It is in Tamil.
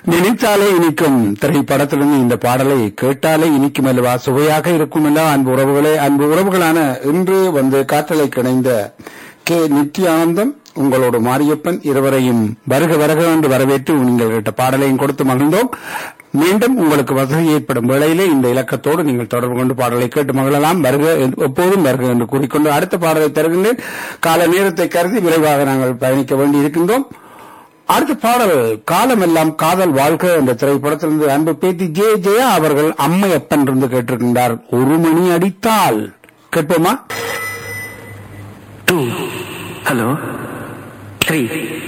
நினைத்தாலே இனிக்கும் திரைப்படத்திலிருந்து இந்த பாடலை கேட்டாலே இனிக்கும் அல்லவா சுவையாக இருக்கும் அல்லவா அன்பு உறவுகளே அன்பு உறவுகளான இன்று வந்து காற்றலை கிணைந்த கே நித்யானந்தம் உங்களோடு மாரியப்பன் இருவரையும் வருக வருக என்று வரவேற்று நீங்கள் கேட்ட பாடலையும் கொடுத்து மகிழ்ந்தோம் மீண்டும் உங்களுக்கு வசதி ஏற்படும் வேளையிலே இந்த இலக்கத்தோடு நீங்கள் தொடர்பு கொண்டு பாடலை கேட்டு மகிழலாம் வருக என்று- எப்போதும் வருக என்று கூறிக்கொண்டு அடுத்த பாடலை தருகின்றேன் கால நேரத்தை கருதி விரைவாக நாங்கள் பயணிக்க வேண்டி இருக்கின்றோம் அடுத்த பாடல் காலமெல்லாம் காதல் வாழ்க என்ற திரைப்படத்திலிருந்து அன்பு பேத்தி ஜே ஜெயா அவர்கள் அம்மையப்பன் இருந்து கேட்டிருக்கின்றார் ஒரு மணி அடித்தால் கேட்போமா two, hello, three,